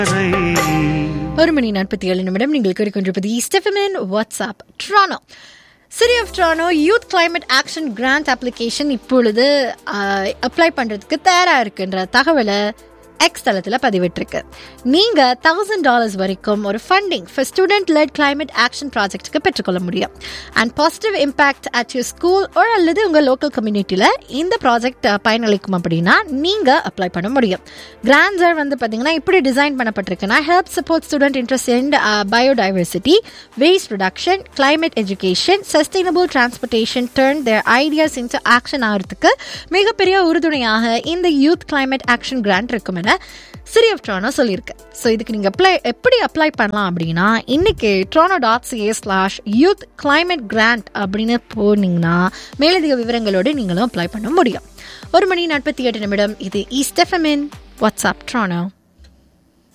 ஒரு மணி நாற்பத்தி ஏழு நிமிடம் நீங்கள் கேட்டுக்கொண்டிருப்பது ஸ்டெஃபமின் what's up Toronto city of Toronto youth climate action grant application இப்பொழுது அப்ளை பண்ணுறதுக்கு தயாராக இருக்குன்ற தகவலை எக்ஸ் தளத்தில் பதிவிட்டிருக்கு நீங்கள் தௌசண்ட் டாலர்ஸ் வரைக்கும் ஒரு funding for student led climate action ப்ராஜெக்ட்டுக்கு பெற்றுக்கொள்ள முடியும் and positive impact at your school ஒரு அல்லது உங்கள் லோக்கல் கம்யூனிட்டியில் இந்த ப்ராஜெக்ட் பயனளிக்கும் அப்படின்னா நீங்கள் அப்ளை பண்ண முடியும் கிராண்ட்ஸர் வந்து பார்த்தீங்கன்னா இப்படி டிசைன் பண்ணப்பட்டிருக்குன்னா help support student interest in biodiversity waste reduction climate education sustainable transportation turn their ideas into action ஆகிறதுக்கு மிகப்பெரிய உறுதுணையாக இந்த யூத் கிளைமேட் ஆக்ஷன் கிராண்ட் இருக்கும் என சிரி ஆஃப் ட்ரானோ சொல்லியிருக்கு ஸோ இதுக்கு நீங்கள் அப்ளை எப்படி அப்ளை பண்ணலாம் அப்படின்னா இன்னைக்கு Toronto dot CA slash youth climate grant அப்படின்னு போனீங்கன்னா மேலதிக விவரங்களோடு நீங்களும் அப்ளை பண்ண முடியும் ஒரு மணி நாற்பத்தி எட்டு நிமிடம் இது ஈஸ்ட் எஃப்எம்இன் வாட்ஸ்அப் ட்ரானோ